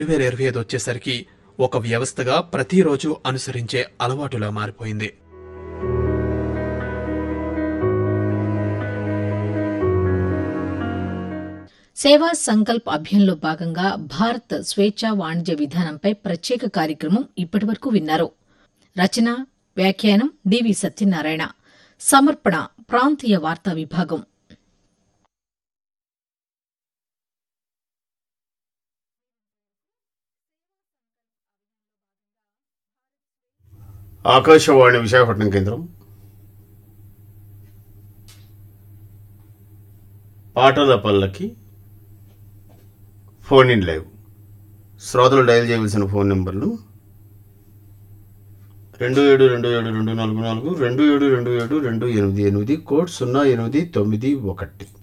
వేల ఇరవై ఐదు వచ్చేసరికి ఒక వ్యవస్థగా ప్రతిరోజు అనుసరించే అలవాటులా మారిపోయింది సేవా సంకల్ప్ అభియాన్లో భాగంగా భారత్ స్వేచ్ఛా వాణిజ్య విధానంపై ప్రత్యేక కార్యక్రమం ఇప్పటివరకు విన్నారు రచన వ్యాఖ్యానం డివి సత్యనారాయణ సమర్పణ ప్రాంతీయ వార్తా విభాగం ఆకాశవాణి విశాఖపట్నం కేంద్రం Patala Pallaki phone in live శ్రోతలు డయల్ చేయవలసిన ఫోన్ నెంబర్లు రెండు ఏడు రెండు ఏడు రెండు నాలుగు నాలుగు రెండు ఏడు రెండు ఏడు రెండు ఎనిమిది ఎనిమిది కోడ్ సున్నా ఎనిమిది తొమ్మిది ఒకటి